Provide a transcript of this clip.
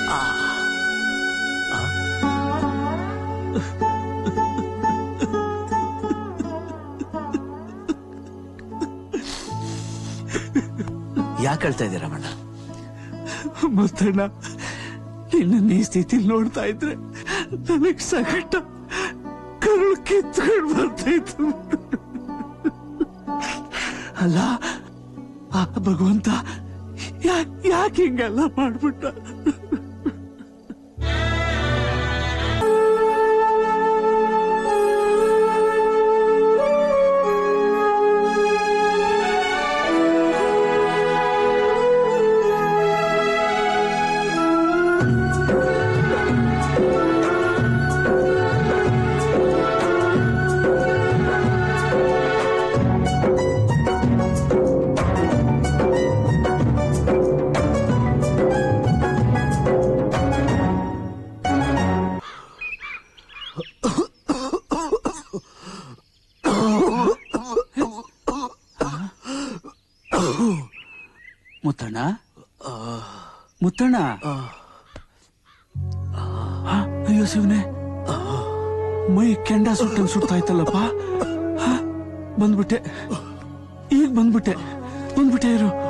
ಯಾಕೆ ಹೇಳ್ತಾ ಇದ್ದೀರಾ ರಮಣ್ಣ ಮುತ್ತಣ್ಣ ನಿನ್ನ ಈ ಸ್ಥಿತಿಲಿ ನೋಡ್ತಾ ಇದ್ರೆ ನನಗ್ ಸಗಟ ಕರುಳು ಕಿತ್ಕೊಂಡು ಬರ್ತಾಯಿತ್ತು ಅಲ್ಲ ಆ ಭಗವಂತ ಯಾಕೆ ಯಾಕೆ ಹಿಂಗೆಲ್ಲ ಮಾಡ್ಬಿಟ್ಟ ಮುತ್ತಣ್ಣ ಮುತ್ತಣ್ಣ ಆ, ಅಯ್ಯೋ ಶಿವನೇ ಮೈ ಕೆಂಡ ಸುಟ್ಟಂಗ್ ಸುಡ್ತಾ ಇತ್ತಲ್ಲಪ್ಪ ಆ, ಬಂದ್ಬಿಟ್ಟೆ ಈಗ ಬಂದ್ಬಿಟ್ಟೆ ಬಂದ್ಬಿಟ್ಟೆ ಇರು